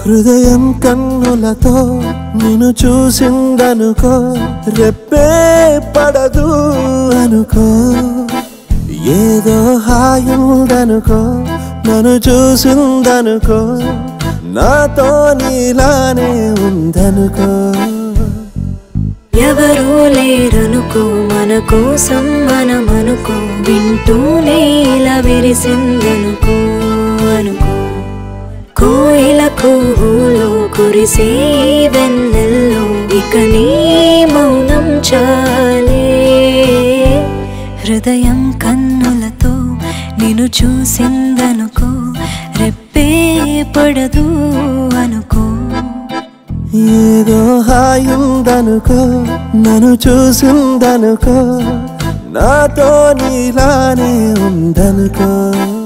హృదయం కన్నులతో నిన్ను చూసిందనుకో రెప్పే పడదు అనుకో ఏదో హాయుందనుకో నన్ను చూసిందనుకో నాతో నీలానే ఉందనుకో ఎవరూ లేరనుకో మన కోసం మనమనుకో వింటూనే ఇలా విరిసిందనుకో అనుకో కోయిల కూహులో కురిసే వెన్నెల్లో ఇక నీ మౌనం చాలే హృదయం కన్నులతో నిన్ను చూసిందనుకో రెప్పే పడదు అనుకో ఏదో హాయుందనుకో నన్ను చూసిందనుకో నాతో నీలానే ఉందనుకో